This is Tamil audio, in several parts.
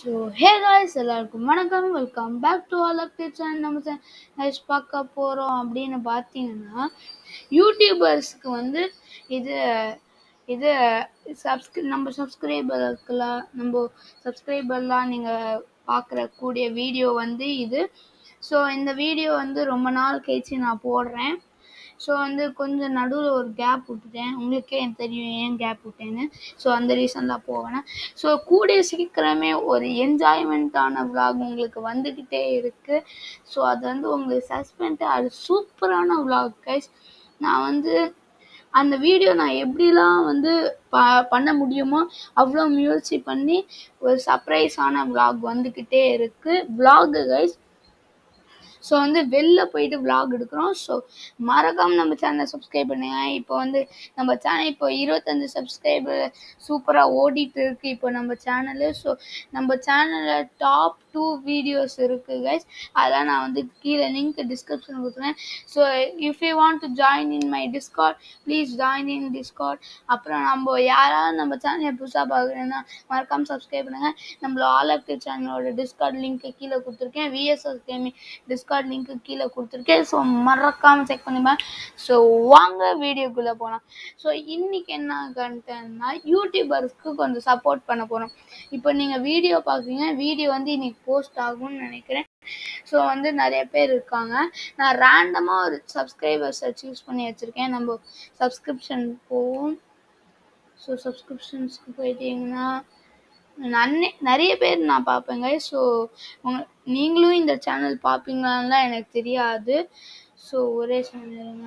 ஸோ ஹே காய்ஸ் எல்லாருக்கும் வணக்கம் welcome back to all up channel நம்ம சேனல் பார்க்க போகிறோம் அப்படின்னு பார்த்தீங்கன்னா யூடியூபர்ஸ்க்கு வந்து இது இது சப்ஸ்கிரி நம்ம சப்ஸ்கிரைபருக்கெல்லாம் நம்ம சப்ஸ்கிரைபர்லாம் நீங்கள் பார்க்குற கூடிய வீடியோ வந்து இது ஸோ இந்த வீடியோ வந்து ரொம்ப நாள் கழிச்சு நான் போடுறேன் ஸோ வந்து கொஞ்சம் நடுவில் ஒரு கேப் விட்டுட்டேன் உங்களுக்கே எனக்கு தெரியும் ஏன் கேப் விட்டேன்னு ஸோ அந்த ரீசன் தான் போவேன் ஸோ கூடிய சீக்கிரமே ஒரு என்ஜாய்மெண்ட்டான விலாக் உங்களுக்கு வந்துக்கிட்டே இருக்குது ஸோ அது வந்து உங்களுக்கு சஸ்பெண்ட் அது சூப்பரான விலாக் கைஸ் நான் வந்து அந்த வீடியோ நான் எப்படிலாம் வந்து ப பண்ண முடியுமோ அவ்வளோ முயற்சி பண்ணி ஒரு சர்ப்ரைஸான விலாக் வந்துக்கிட்டே இருக்குது விலாகு கைஸ் ஸோ வந்து வெளில போயிட்டு விலாக் எடுக்கிறோம் ஸோ மறக்காமல் நம்ம சேனலை சப்ஸ்கிரைப் பண்ணுங்க இப்போ வந்து நம்ம சேனல் இப்போ இருபத்தஞ்சு சப்ஸ்கிரைபர் சூப்பராக ஓடிட்டு இருக்கு இப்போ நம்ம சேனலு ஸோ நம்ம சேனலில் டாப் டூ வீடியோஸ் இருக்குது கைஸ் அதெல்லாம் நான் வந்து கீழே லிங்க் டிஸ்கிரிப்ஷன் கொடுக்குறேன் so if you want to join in my Discord please join in Discord அப்புறம் நம்ம யாராவது நம்ம சேனலை புதுசாக பார்க்குறேன்னா மறக்காமல் சப்ஸ்கிரைப் பண்ணுங்கள் நம்மள ஆல் ஆக்டிவ் சேனலோட டிஸ்கார்ட் லிங்க்கு கீழே கொடுத்துருக்கேன் விஎஸ்எஸ் கேமிங் டிஸ்கார்ட் லிங்க்கு கீழே கொடுத்துருக்கேன் ஸோ மறக்காமல் செக் பண்ணிப்பேன் ஸோ வாங்க வீடியோக்குள்ளே போகலாம் ஸோ இன்றைக்கி என்ன கண்டென்ட்னா யூடியூபர்ஸ்க்கு கொஞ்சம் சப்போர்ட் பண்ண போகிறோம் இப்போ நீங்கள் வீடியோ பார்க்குறீங்க வீடியோ வந்து இன்னைக்கு போஸ்ட் ஆகும்னு நினைக்கிறேன் ஸோ வந்து நிறைய பேர் இருக்காங்க நான் ரேண்டமாக ஒரு சப்ஸ்கிரைபர்ஸை சூஸ் பண்ணி வச்சுருக்கேன் நம்ம சப்ஸ்கிரிப்ஷன் போவோம் ஸோ சப்ஸ்கிரிப்ஷன்ஸ்க்கு போயிட்டீங்கன்னா நன்னே நிறைய பேர் நான் பார்ப்பேங்க ஸோ உங்க நீங்களும் இந்த சேனல் பார்ப்பீங்களான்லாம் எனக்கு தெரியாது ஸோ ஒரே சொல்லிடுங்க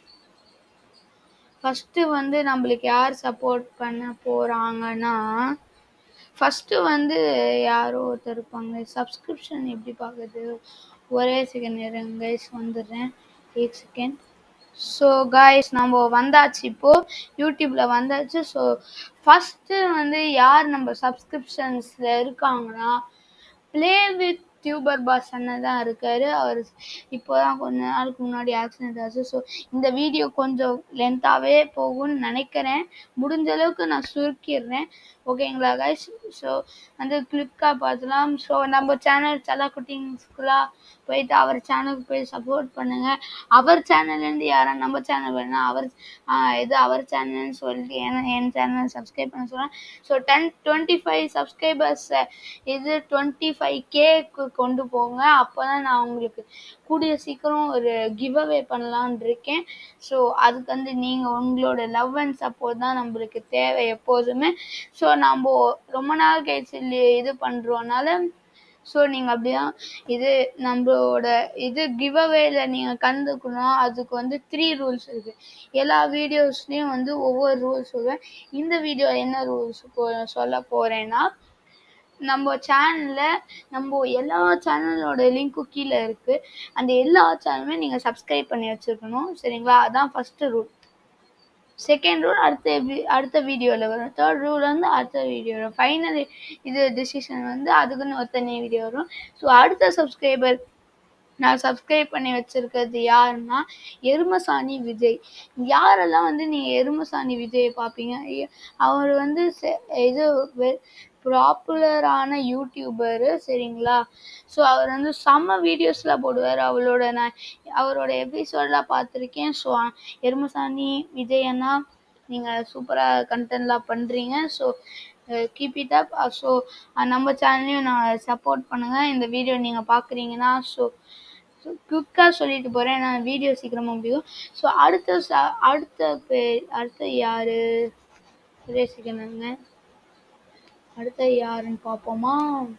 ஃபஸ்ட்டு வந்து நம்மளுக்கு யார் சப்போர்ட் பண்ண போகிறாங்கன்னா ஃபஸ்ட்டு வந்து யாரோ ஒருத்தர் இருப்பாங்க சப்ஸ்கிரிப்ஷன் எப்படி பார்க்குறது ஒரே செகண்ட் இருங்க கைஸ் வந்துடுறேன் எயிட் செகண்ட் ஸோ காய்ஸ் நம்ம வந்தாச்சு இப்போது யூடியூப்பில் வந்தாச்சு ஸோ ஃபஸ்ட்டு வந்து யார் நம்ம சப்ஸ்கிரிப்ஷன்ஸில் இருக்காங்கன்னா ப்ளே வித் டியூபர் பாஸ் அண்ணன் தான் இருக்கார் அவர் இப்போ தான் கொஞ்ச நாளுக்கு முன்னாடி ஆக்சிடென்ட் ஆச்சு ஸோ இந்த வீடியோ கொஞ்சம் லென்த்தாகவே போகும்னு நினைக்கிறேன் முடிஞ்ச அளவுக்கு நான் சுருக்கிடுறேன் ஓகேங்களா கைஸ் ஸோ வந்து கிளிக்காக பார்த்துலாம் ஸோ நம்ம சேனல் செல்லா குட்டிங்ஸ்க்குலாம் போயிட்டு அவர் சேனலுக்கு போய் சப்போர்ட் பண்ணுங்கள் அவர் சேனல்லேருந்து யாரா நம்ம சேனல் வேணால் அவர் இது அவர் சேனல்னு சொல்லிட்டு என் என் சேனல் சப்ஸ்கிரைப் பண்ண சொல்கிறேன் so ten twenty five subscribers இது டுவெண்ட்டி ஃபைவ் கேக்கு கொண்டு போங்க அப்போ தான் நான் உங்களுக்கு கூடிய சீக்கிரம் ஒரு கிவ் அவே பண்ணலான் இருக்கேன் ஸோ அதுக்கு வந்து நீங்கள் உங்களோட லவ் அண்ட் சப்போர்ட் தான் நம்மளுக்கு தேவை எப்போதுமே ஸோ நம்ம ரொம்ப நாள் கழிச்சு இது பண்ணுறோனால ஸோ நீங்கள் அப்படிதான் இது நம்மளோட இது கிவ் அவேல நீங்கள் கலந்துக்கணும் அதுக்கு வந்து த்ரீ ரூல்ஸ் இருக்குது எல்லா வீடியோஸ்லேயும் வந்து ஒவ்வொரு ரூல்ஸ் சொல்லுவேன் இந்த வீடியோ என்ன ரூல்ஸ் சொல்ல போகிறேன்னா நம்ம சேனலில் நம்ம எல்லா சேனலோட லிங்க்கும் கீழே இருக்குது அந்த எல்லா சேனலுமே நீங்கள் சப்ஸ்கிரைப் பண்ணி வச்சுருக்கணும் சரிங்களா அதான் ஃபஸ்ட்டு ரூல் செகண்ட் ரூல் அடுத்த அடுத்த வீடியோவில் வரும் தேர்ட் ரூல் வந்து அடுத்த வீடியோ வரும் ஃபைனல் இது டிசிஷன் வந்து அதுக்குன்னு ஒரு தனி வீடியோ வரும் ஸோ அடுத்த சப்ஸ்கிரைபர் நான் சப்ஸ்கிரைப் பண்ணி வச்சுருக்கிறது யாருன்னா எருமசாணி விஜய் யாரெல்லாம் வந்து நீங்கள் எருமசாணி விஜயை பார்ப்பீங்க அவர் வந்து இது பாப்புலரான யூடியூபரு சரிங்களா ஸோ அவர் வந்து செம்ம வீடியோஸ்லாம் போடுவார் அவளோட நான் அவரோட எபிசோடெலாம் பார்த்துருக்கேன் ஸோ எருமசாணி விஜய் அண்ணா நீங்கள் சூப்பராக கண்டென்ட்லாம் பண்ணுறீங்க so keep it up so நம்ம சேனலையும் நான் சப்போர்ட் பண்ணுங்கள் இந்த வீடியோ நீங்கள் பார்க்குறீங்கன்னா ஸோ ஸோ குயிக்காக சொல்லிட்டு போகிறேன் நான் வீடியோ சீக்கிரமாக முடியும் ஸோ அடுத்த ச அடுத்த பே அடுத்த யார் ஒரே செகண்டுங்க அடுத்த யாருன்னு பார்ப்போமா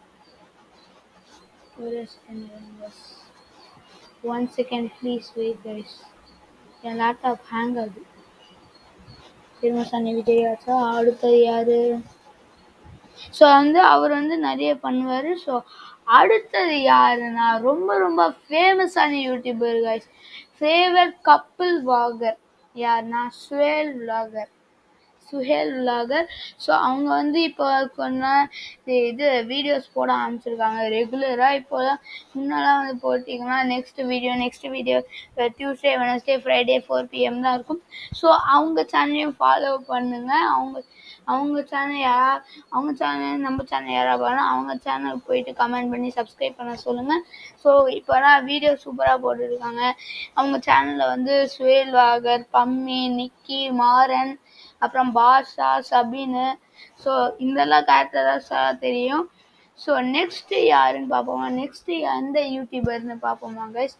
ஒரு second one second please wait guys என் லேப்டாப் ஹேங் ஆகுது திருமசாணி விஜயாச்சா அடுத்தது யார் ஸோ வந்து அவர் வந்து நிறைய பண்ணுவார் ஸோ அடுத்தது யாருன்னா ரொம்ப ரொம்ப ஃபேமஸான YouTuber guys favourite couple vlogger யாருன்னா Suhail vlogger Suhail vlogger so அவங்க வந்து இப்போ கொஞ்ச இது வீடியோஸ் போட ஆரம்பிச்சிருக்காங்க ரெகுலராக இப்போ தான் முன்னெல்லாம் வந்து போட்டிங்கன்னா next video next video Tuesday Wednesday Friday four PM தான் இருக்கும் ஸோ அவங்க சேனலையும் ஃபாலோ பண்ணுங்கள் அவங்க அவங்க சேனல் யாரா அவங்க சேனல் நம்ம சேனல் யாரா பாருன்னா அவங்க சேனலுக்கு போயிட்டு கமெண்ட் பண்ணி சப்ஸ்கிரைப் பண்ண சொல்லுங்கள் ஸோ இப்போலாம் வீடியோ சூப்பராக போட்டுருக்காங்க அவங்க சேனலில் வந்து சுவேல் வாகர் பம்மி நிக்கி மாறன் அப்புறம் பாஷா சபின்னு ஸோ இதெல்லாம் கேரக்டர்ஸாக தெரியும் ஸோ நெக்ஸ்ட்டு யாருன்னு பார்ப்போமா நெக்ஸ்ட்டு எந்த யூடியூபர்னு பார்ப்போமா கைஸ்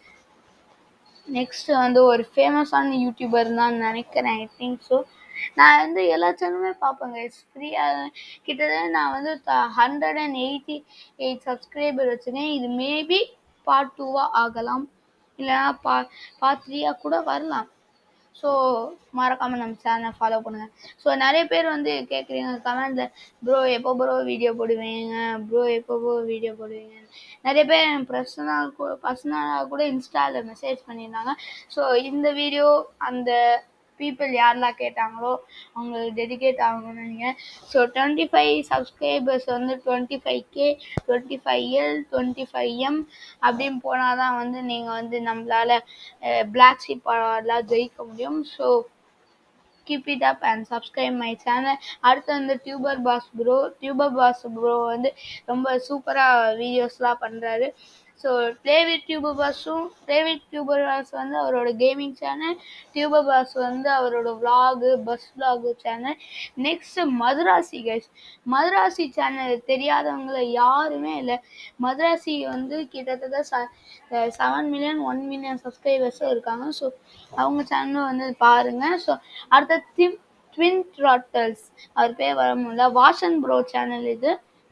நெக்ஸ்ட் வந்து ஒரு ஃபேமஸான யூடியூபர் தான் நினைக்கிறேன் ஐ திங்க் ஸோ நான் வந்து எல்லா சேனலுமே பார்ப்பேங்க ஃப்ரீயாக கிட்டத்தட்ட நான் வந்து hundred and eighty eight subscriber வச்சுருக்கேன் இது மேபி பார்ட் டூவாக ஆகலாம் இல்லைனா பா பார்ட் த்ரீயாக கூட வரலாம் ஸோ மறக்காமல் நம்ம சேனலை ஃபாலோ பண்ணுங்கள் ஸோ நிறைய பேர் வந்து கேட்குறீங்க கமெண்டில் ப்ரோ எப்போ ப்ரோ வீடியோ போடுவீங்க ப்ரோ எப்போ ப்ரோ வீடியோ போடுவீங்க நிறைய பேர் பர்சனல் கூட பர்சனலாக கூட இன்ஸ்டாவில் மெசேஜ் பண்ணியிருந்தாங்க ஸோ இந்த வீடியோ அந்த பீப்புள் யாரெல்லாம் கேட்டாங்களோ அவங்களுக்கு டெடிகேட் ஆகணும்னு நினைக்கிறேன் ஸோ டுவெண்ட்டி ஃபைவ் சப்ஸ்கிரைபர்ஸ் வந்து twenty five K twenty five L twenty five M அப்படின்னு போனால் தான் வந்து நீங்கள் வந்து நம்மளால் பிளாக் ஷீப் அவார்ட்லாம் ஜெயிக்க முடியும் so keep it up and subscribe my channel அடுத்து வந்து tuber boss bro tuber boss bro வந்து ரொம்ப சூப்பராக வீடியோஸ்லாம் பண்ணுறாரு ஸோ ப்ளேவிட் டியூபர் பாஸும் ப்ளேவிட் டியூபர் பாஸ் வந்து அவரோட கேமிங் சேனல் டியூபர் பாஸ் வந்து அவரோட vlog boss vlog channel next Madrasi guys Madrasi channel தெரியாதவங்கள யாருமே இல்லை மதுராசி வந்து கிட்டத்தட்ட ச செவன் மில்லியன் ஒன் மில்லியன் சப்ஸ்கிரைபர்ஸும் இருக்காங்க ஸோ அவங்க சேனலும் வந்து பாருங்கள் ஸோ அடுத்த திம் ட்வின் ட்ராட்டல்ஸ் அவர் பேர் வர முடியல வாசன் ப்ரோ சேனல் இது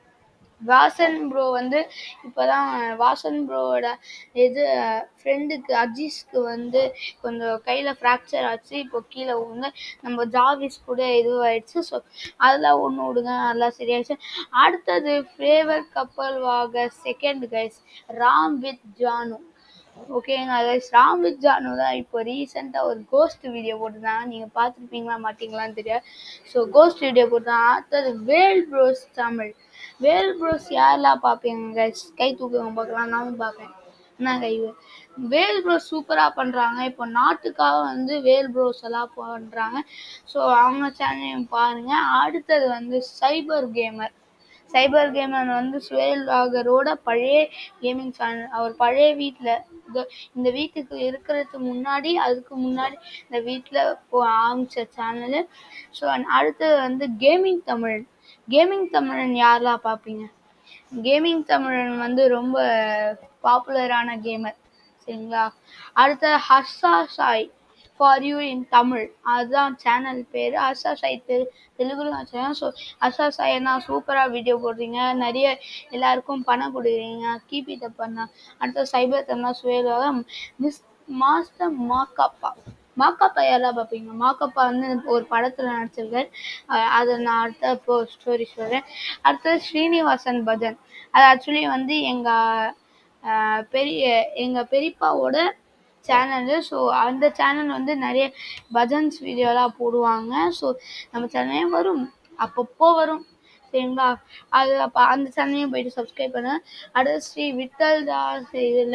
வாசன் ப்ரோ வந்து இப்போ தான் வாசன் ப்ரோவோட இது ஃப்ரெண்டுக்கு அஜீஸ்க்கு வந்து கொஞ்சம் கையில் ஃப்ராக்சர் ஆச்சு இப்போ கீழே விழுந்து நம்ம ஜாவிஸ் கூட இதுவாயிடுச்சு ஸோ அதெல்லாம் ஒன்று விடுங்க அதெல்லாம் சரியாயிடுச்சு அடுத்தது ஃபேவர் கப்பல் வாக second guys Ram with Janu ஓகேங்க கைஸ் ராம் வித் ஜானு தான் இப்போ ரீசெண்டாக ஒரு கோஸ்ட் வீடியோ போட்டிருந்தாங்க நீங்கள் பார்த்துருப்பீங்களா மாட்டீங்களான்னு தெரியாது ஸோ கோஸ்ட் வீடியோ போட்டிருந்தாங்க அடுத்தது வேல் ப்ரோஸ் தமிழ் வேல் ப்ரோஸ் யாரெல்லாம் பார்ப்பீங்க கைஸ் கை தூக்குங்க பார்க்கலாம் நானும் பார்ப்பேன் என்ன கை வேல் ப்ரோஸ் சூப்பராக பண்ணுறாங்க இப்போ நாட்டுக்காக வந்து வேல் ப்ரோஸ் எல்லாம் பண்ணுறாங்க ஸோ அவங்க சேனலையும் பாருங்கள் அடுத்தது வந்து சைபர் கேமர் சைபர் கேமர் வந்து சுவேல் ராகரோட பழைய கேமிங் சேனல் அவர் பழைய வீட்டில் இந்த வீட்டுக்கு இருக்கிறதுக்கு முன்னாடி அதுக்கு முன்னாடி இந்த வீட்டில் ஆரம்பித்த சேனலு ஸோ அடுத்தது வந்து கேமிங் தமிழ் கேமிங் தமிழன் யாரெல்லாம் பார்ப்பீங்க கேமிங் தமிழன் வந்து ரொம்ப பாப்புலரான கேமர் சரிங்களா அடுத்த Harsha Sai for you in Tamil அதுதான் சேனல் பேர் ஹர்ஷா சாய் தெலு தெலுங்குல சேனல் ஸோ ஹர்ஷா சாய் தான் சூப்பராக வீடியோ போடுறீங்க நிறைய எல்லாருக்கும் பணம் கொடுக்குறீங்க கீப் இட் பண்ண அடுத்த சைபர் தமிழா சுவேலாக மிஸ் மாஸ்டர் மாக்காப்பா மாக்காப்பா யாரெல்லாம் பார்ப்பீங்க மாக்காப்பா வந்து ஒரு படத்தில் நடிச்சிருக்காரு அதை நான் அடுத்த இப்போ ஸ்டோரி சொல்கிறேன் அடுத்தது ஸ்ரீனிவாசன் பஜன் அது ஆக்சுவலி வந்து எங்கள் பெரிய எங்கள் பெரியப்பாவோட சேனலு ஸோ அந்த சேனல் வந்து நிறைய பஜன்ஸ் வீடியோலாம் போடுவாங்க ஸோ நம்ம சேனலே வரும் அப்பப்போ வரும் சரிங்களா அது அப்போ அந்த சேனலையும் போயிட்டு சப்ஸ்கிரைப் பண்ண அடுத்து ஸ்ரீ விட்டல் தாஸ் இதில்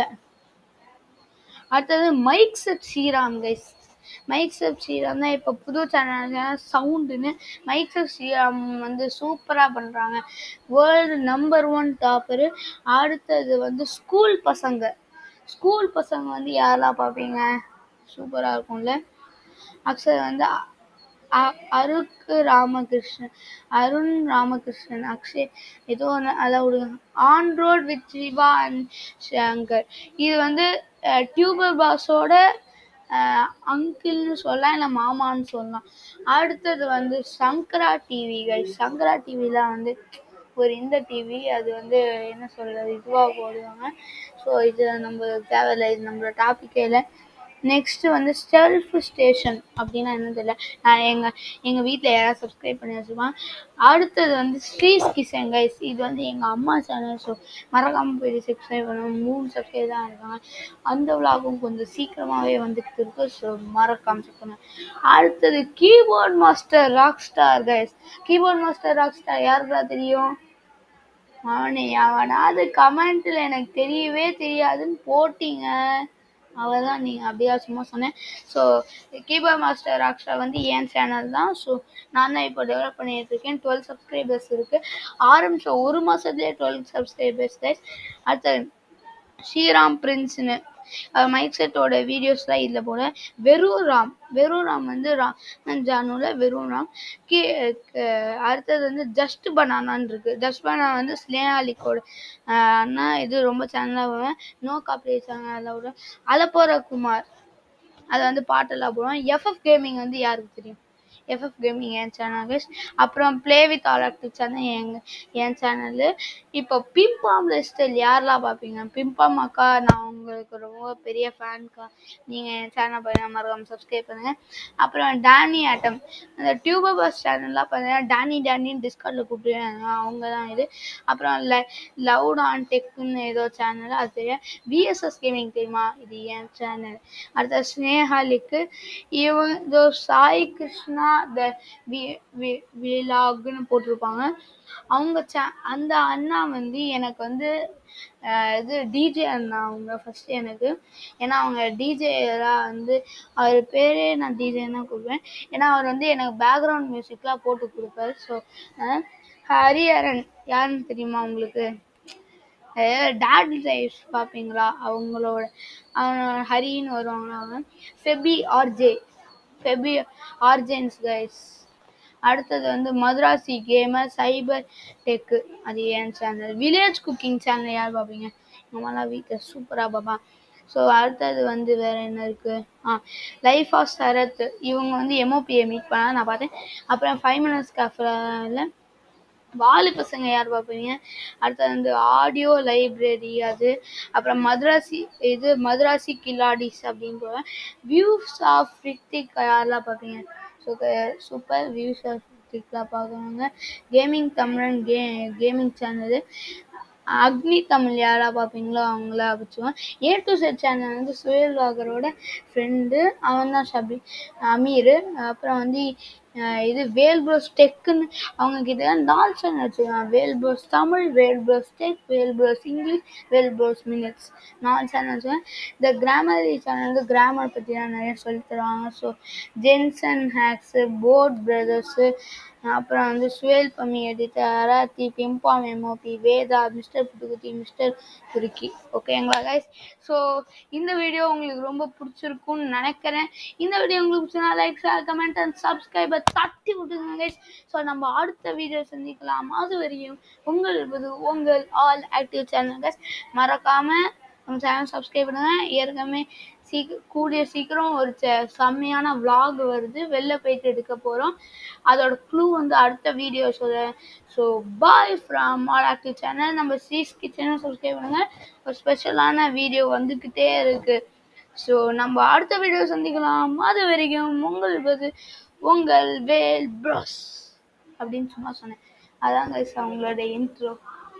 அடுத்தது mic set Sriram guys mic set Sriram தான் இப்போ புது சேனல் சவுண்டுன்னு மைக் செட் ஸ்ரீராம் வந்து சூப்பராக பண்ணுறாங்க வேர்ல்டு நம்பர் ஒன் டாப்பரு அடுத்தது வந்து ஸ்கூல் பசங்க ஸ்கூல் பசங்க வந்து யாரெல்லாம் பார்ப்பீங்க சூப்பராக இருக்கும்ல அக்ஷர் வந்து அருக்கு ராமகிருஷ்ணன் அருண் ராமகிருஷ்ணன் அக்ஷய் ஏதோ ஒன்று அதை விடுங்க on road with Siva and Shankar இது வந்து டியூபர் பாஸோட அங்கிள்னு சொல்லலாம் இல்லை மாமான்னு சொல்லலாம் அடுத்தது வந்து சங்கரா டிவி கைஸ் சங்கரா டிவிலாம் வந்து ஒரு இந்த டிவி அது வந்து என்ன சொல்கிறது இதுவாக போடுவாங்க ஸோ இது நம்ம தேவையில்லை இது நம்மளோட டாப்பிக்கே இல்லை நெக்ஸ்ட்டு வந்து செல்ஃப் ஸ்டேஷன் அப்படின்னா என்ன தெரியல நான் எங்கள் எங்கள் வீட்டில் யாராவது சப்ஸ்கிரைப் பண்ணி வச்சுருப்பாங்க அடுத்தது வந்து ஸ்ரீஸ் கிச்சன் கைஸ் இது வந்து எங்கள் அம்மா சேனல் ஸோ மறக்காமல் போயிட்டு சப்ஸ்கிரைப் பண்ணணும் மூணு சப்ஸ்கிரைப் தான் இருக்காங்க அந்த விலாகும் கொஞ்சம் சீக்கிரமாகவே வந்துட்டு இருக்கு ஸோ மறக்காமல் செக் பண்ணுங்க அடுத்தது keyboard master rock star guys keyboard master rock star யாருக்கா தெரியும் அவனே அவனாவது கமெண்ட்டில் எனக்கு தெரியவே தெரியாதுன்னு போட்டிங்க அவ்வளோதான் நீங்கள் அப்படியா சும்மா சொன்னேன் ஸோ கீபோர்ட் மாஸ்டர் அக்ஷா வந்து என் சேனல் தான் ஸோ நான் தான் இப்போ டெவலப் பண்ணிட்டு இருக்கேன் டுவெல் சப்ஸ்கிரைபர்ஸ் இருக்குது ஆரம்பிச்ச ஒரு மாதத்துலேயே டுவெல் சப்ஸ்கிரைபர்ஸ் கைஸ் அடுத்து ஸ்ரீராம் பிரின்ஸ்னு மைக் செட்டோட வீடியோஸ்லாம் இதில் போட வெறும் ராம் வெறும் ராம் வந்து ராம் ஜானுவில் வெறும் ராம் கீ க- அடுத்தது வந்து ஜஸ்ட் பனானான்னு இருக்கு ஜஸ்ட் பனானா வந்து ஸ்னேஹாலிக்கோட அண்ணா இது ரொம்ப சேனலாக நோ காப்பி சேனலில் விட அலப்போற குமார் அது வந்து பாட்டெல்லாம் போடுவோம் எஃப்எஃப் கேமிங் வந்து யாருக்கு தெரியும் எஃப்எஃப் கேமிங் என் சேனல் கைஸ் அப்புறம் play with all active channel எங்க என் சேனலு இப்போ பிம்பாம் லிஸ்டில் யாரெல்லாம் பார்ப்பீங்க பிம்பாம் அக்கா நான் உங்களுக்கு ரொம்ப பெரிய ஃபேன்க்கா நீங்கள் என் சேனல் பார்த்தீங்கன்னா மறக்காம சப்ஸ்கிரைப் பண்ணுங்கள் அப்புறம் டேனி ஆட்டம் அந்த டியூபர் பஸ் சேனல்லாம் பார்த்தீங்கன்னா டேனி டேனின்னு டிஸ்கவுண்டில் கூப்பிடுவாங்க அவங்க தான் இது அப்புறம் ல லவுட் ஆன் டெக்குன்னு ஏதோ சேனல் அது தெரியும் விஎஸ்எஸ் கேமிங் தெரியுமா இது என் சேனல் அடுத்த ஸ்னேஹாலிக்கு இவங்க இதோ சாய் கிருஷ்ணா த வி வி- விலாக்னு போட்டிருப்பாங்க அவங்க சே அந்த அண்ணா வந்து எனக்கு வந்து அஹ், இது டிஜே அண்ணா அவங்க ஃபர்ஸ்ட் எனக்கு ஏன்னா அவங்க டிஜேலாம் வந்து அவர் பேரே நான் டிஜே தான் கூப்பிடுவேன் ஏன்னா அவர் வந்து எனக்கு பேக்ரவுண்ட் மியூசிக்லாம் போட்டு கொடுப்பாரு ஸோ ஹரிஹரன் யாருன்னு தெரியுமா உங்களுக்கு டேட் லைஃப் பார்ப்பீங்களா அவங்களோட அவனோட ஹரின்னு வருவாங்களா அவங்க ஃபெபி ஆர்ஜே ஃபெபி ஆர்ஜென்ஸ் கைஸ் அடுத்தது வந்து மதுராசி கேமர் சைபர் டெக்கு அது என் சேனல் வில்லேஜ் குக்கிங் சேனல் யார் பார்ப்பீங்க நம்மளாம் வீட்டில் சூப்பராக பார்ப்பான் ஸோ அடுத்தது வந்து வேறு என்ன இருக்குது ஆ லைஃப் ஆஃப் சரத் இவங்க வந்து எம்ஓபியை மீட் பண்ண நான் பார்த்தேன் அப்புறம் ஃபைவ் மினிட்ஸ் கேஃபில் வாலி பசங்க யார் பார்ப்பீங்க அடுத்தது வந்து ஆடியோ லைப்ரரி அது அப்புறம் மദ്രാசி இது மദ്രാசி கில்லாடிஸ் அப்படின்னு போவேன் வியூஸ் ஆஃப் ரித்திக் யாரெல்லாம் பார்ப்பீங்க ஸோ சூப்பர் வியூஸ் ஆஃப் ரித்திக்லாம் பார்க்குறாங்க கேமிங் தமிழன் கே கேமிங் சேனலு அக்னி தமிழ் யாரா பார்ப்பீங்களோ அவங்கள வச்சுருவேன் ஏ டு செட் சேனல் வந்து சுயல் வாகரோட ஃப்ரெண்டு அவன் தான் ஷபி அமீர் அப்புறம் வந்து அஹ் இது வேல் ப்ரோஸ் டெக்குன்னு அவங்க கிட்ட நாலு சேனல் வச்சுருக்காங்க Vel bros Tamil Vel bros tech Vel bros English Vel bros minutes நாலு சேனல் வச்சுருக்கேன் இந்த கிராமரி சேனல் வந்து கிராமர் பற்றி தான் நிறைய சொல்லித் தருவாங்க ஸோ ஜென்சன் ஹேக்ஸு போட் பிரதர்ஸு அப்புறம் வந்து சுவேல் பம்மி எடிட்டர் அராத்தி பிம்பாம் எம்ஓபி வேதா மிஸ்டர் புட்டுக்குட்டி மிஸ்டர் துருக்கி ஓகேங்களா கைஸ் ஸோ இந்த வீடியோ உங்களுக்கு ரொம்ப பிடிச்சிருக்கும்னு நினைக்கிறேன் இந்த வீடியோ உங்களுக்கு பிடிச்சா like share comment and subscriber தட்டி விட்டுருங்க கைஸ் ஸோ நம்ம அடுத்த வீடியோ சந்திக்கலாம் அது வரையும் உங்கள் இது உங்கள் ஆல் ஆக்டிவ் சேனல் கைஸ் மறக்காமல் நம்ம சேனல் சப்ஸ்கிரைப் பண்ணுங்க ஏற்கனவே சீக்க கூடிய சீக்கிரம் ஒரு செ- செம்மையான vlog வருது வெளில போயிட்டு எடுக்க போகிறோம் அதோட க்ளூ வந்து அடுத்த வீடியோ சொல்கிறேன் so bye from all active channel நம்ம ஸ்ரீஸ் கிச்சனை சப்ஸ்கிரைப் பண்ணுங்க ஒரு ஸ்பெஷலான வீடியோ வந்துக்கிட்டே இருக்குது ஸோ நம்ம அடுத்த வீடியோ சந்திக்கலாம் அது வரைக்கும் உங்கள் இது உங்கள் வேல் ப்ரோஸ் அப்படின்னு சும்மா சொன்னேன் அதான் guys அவங்களோட இன்ட்ரோ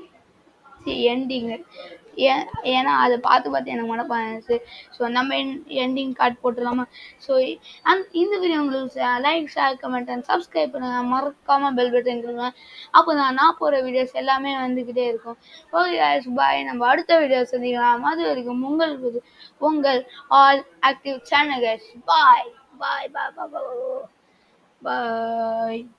எண்டிங்கு ஏன் ஏன்னா அதை பார்த்து பார்த்து எனக்கு மனப்பாச்சு ஸோ நம்ம எண்டிங் கார்டு போட்டுடலாமா ஸோ அந் இந்த வீடியோ உங்களுக்கு like share comment and subscribe பண்ணுங்க மறக்காம பெல் பட்டன் கொடுங்க அப்போ தான் நான் போகிற வீடியோஸ் எல்லாமே வந்துக்கிட்டே இருக்கும் ஓகே பாய் நம்ம அடுத்த வீடியோ சந்திக்கலாம் அது வரைக்கும் உங்கள் இது உங்கள் all active channel bye bye bye bye பாய்